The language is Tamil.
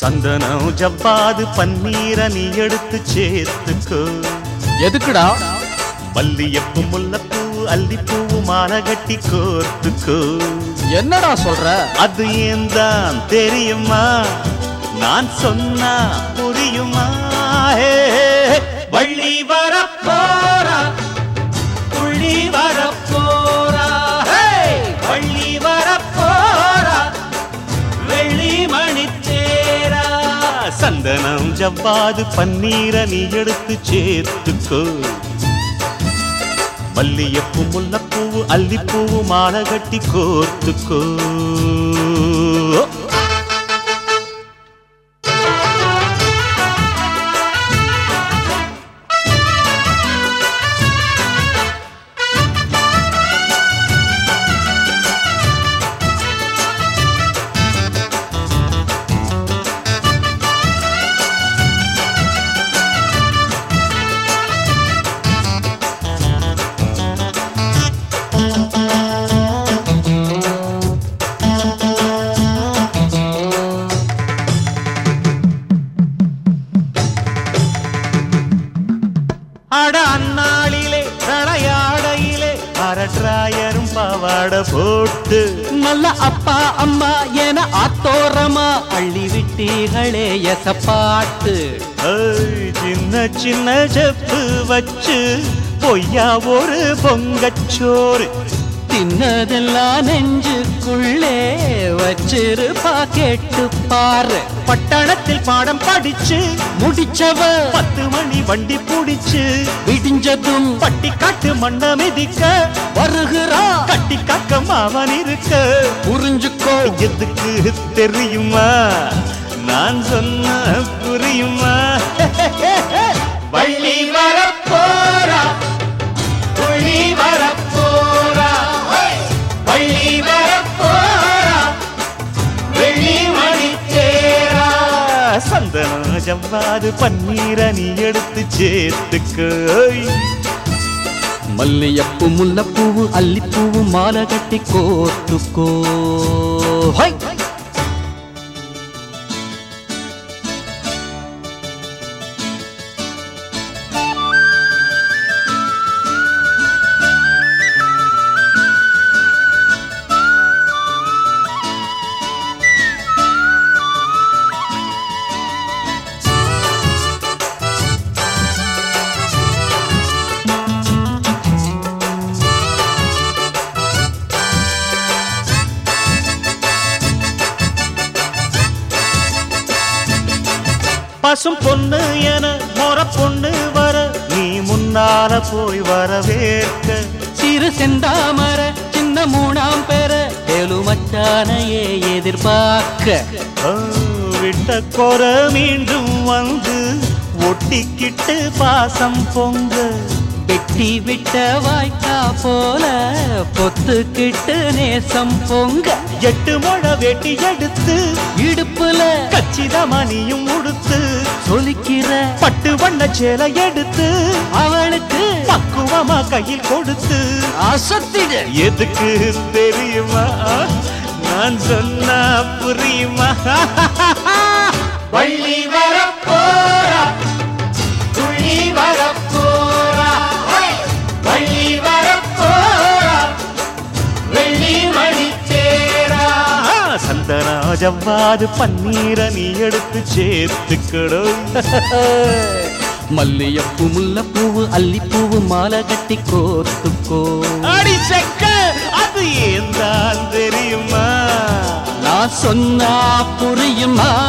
சந்தனம் ஜவ்வாது பன்னீர நீ எடுத்து சேர்த்துக்கோ எதுக்குடா மல்லியப்பூ முல்லப்பூ அல்லிப்பூ மாலை கட்டி கோர்த்துக்கோ என்னடா சொல்ற அது ஏன் தான் தெரியுமா நான் சொன்னா புரியுமா ஹே, ஹே, ஹே. வள்ளி வரப்போரா புள்ளி வரப்போரா ஹே! வள்ளி வரப்போரா வெள்ளி மணி தேரா சந்தனம் ஜவ்வாது பன்னீர நீ எடுத்து சேர்த்துக்கோ மல்லியப்பூ முல்லப்பூ அல்லிப்பூ மாலை கட்டி கோர்த்துக்கோ அட அந்நாளிலே விளையாடையிலே அரட்ராயரும் பாவாடை போட்டு நல்ல அப்பா அம்மா என ஆத்தோரமா அள்ளி விட்டீர்களே எசப்பாட்டு ஏய், சின்ன சின்ன செப்பு வச்சு பொய்யா ஒரு பொங்கச்சோறு தின்னதெல்லாம் நெஞ்சுக்குள்ளே வச்சிருப்பா கேட்டு பாரு பட்டணத்தில் பாடம் படிச்சு முடிச்சவ பத்து மணி வண்டி புடிச்சு விடிஞ்சதும் பட்டி காட்டு மண்ண மிதிக்க வருகிறா கட்டி காக்க மாவன் இருக்க புரிஞ்சுக்கோ எதுக்கு தெரியுமா நான் சொன்ன புரியுமா வள்ளி வரப்போரா புள்ளி வரப்போரா வள்ளி வரப்போரா வெள்ளி மணி தேரா சந்தன ஜவ்வாது பன்னீர நீ எடுத்து சேர்த்துக்கோ மல்லியப்பூ முல்லப்பூவு அல்லிப்பூவு மாலை கட்டி கோத்துக்கோ ஹை! பசும் பொண்ணு என மொற பொண்ணு வர நீ முன்னால போய் வரவேற்க சிறு செந்தாமர சின்ன மூணாம் பெற எலுமச்சானையே எதிர்பார்க்க ஆ, விட்ட கொர மீண்டும் வந்து ஒட்டிக்கிட்டு பாசம் பொங்க வெட்டி விட்ட வாய்க்கா போல பொத்துக்கிட்டு நேசம் பொங்க எட்டு முழ வெட்டி எடுத்து இடுப்புல கச்சிதமா நீயும் உடுத்து சொலிக்கிற பட்டு வண்ண சேலை எடுத்து அவளுக்கு பக்குவமா கையில் கொடுத்து அசத்திடு எதுக்கு தெரியுமா நான் சொன்னா புரியுமா வள்ளி வரப்போரா துள்ளி வரப்போரா வள்ளி வரப்போரா வெள்ளி மணி தேரா சந்தனா ஜவ்வாது பன்னீர நீ எடுத்து சேர்த்துக்கணும் மல்லியப்பூ முல்லப்பூவு அல்லிப்பூவு மாலை கட்டி கோத்துக்கோ அடி செக்க அது ஏன் தான் தெரியுமா நான் சொன்னா புரியுமா